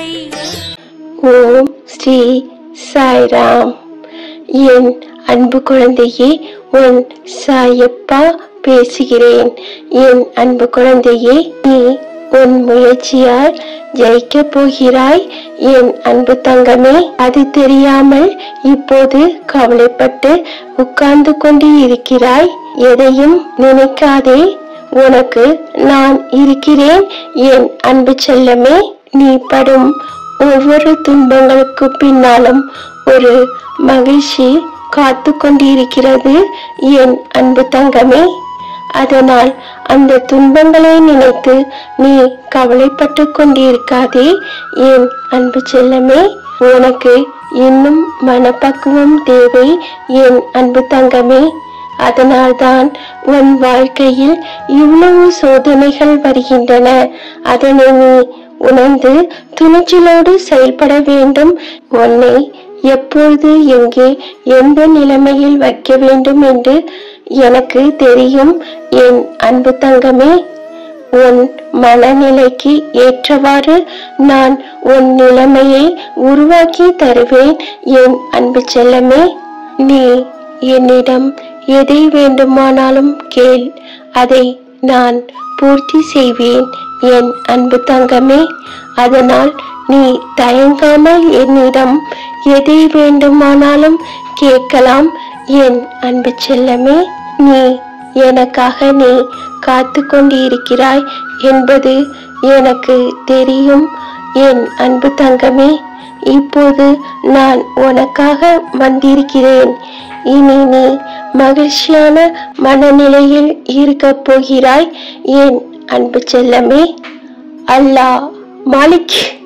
ஓம் ஸ்ரீ சாய்ராம் என் அன்பு குழந்தையே உன் சாயப்பா பேசுகிறேன் என் அன்பு குழந்தையே நீ உன் முயற்சியால் ஜெயிக்க போகிறாய் என் அன்பு தங்கமே அது தெரியாமல் இப்போது கவலைப்பட்டு உட்கார்ந்து கொண்டு இருக்கிறாய் எதையும் நினைக்காதே உனக்கு நான் இருக்கிறேன் என் அன்பு செல்லமே நீ படும் ஒவ்வொரு துன்பங்களுக்கு பின்னாலும் ஒரு மகிழ்ச்சி காத்து கொண்டிருக்கிறது என் அன்பு தங்கமே அதனால் அந்த துன்பங்களை நினைத்து நீ கவலைப்பட்டு கொண்டிருக்காதே என் அன்பு செல்லமே உனக்கு இன்னும் மனப்பக்குவம் தேவை என் அன்பு தங்கமே அதனால்தான் உன் வாழ்க்கையில் இவ்வளவு சோதனைகள் வருகின்றன அதனை நீ உணர்ந்து துணிச்சலோடு செயல்பட வேண்டும் உன்னை எப்பொழுது எங்கே எந்த நிலைமையில் வைக்க வேண்டும் என்று எனக்கு தெரியும் என் அன்பு தங்கமே உன் மனநிலைக்கு ஏற்றவாறு நான் உன் நிலைமையை உருவாக்கி தருவேன் என் அன்பு செல்லமே நீ என்னிடம் எதை வேண்டுமானாலும் கேள் அதை நான் பூர்த்தி செய்வேன் என் அன்பு தங்கமே அதனால் நீ தயங்காமல் என்னிடம் எதை வேண்டுமானாலும் கேட்கலாம் என் அன்பு செல்லமே நீ எனக்காக நீ காத்து கொண்டிருக்கிறாய் என்பது எனக்கு தெரியும் என் அன்பு தங்கமே இப்போது நான் உனக்காக வந்திருக்கிறேன் இனி நீ மகிழ்ச்சியான மனநிலையில் இருக்கப் போகிறாய் என் அன்பு செல்லமே அல்லாஹ் மாலிக்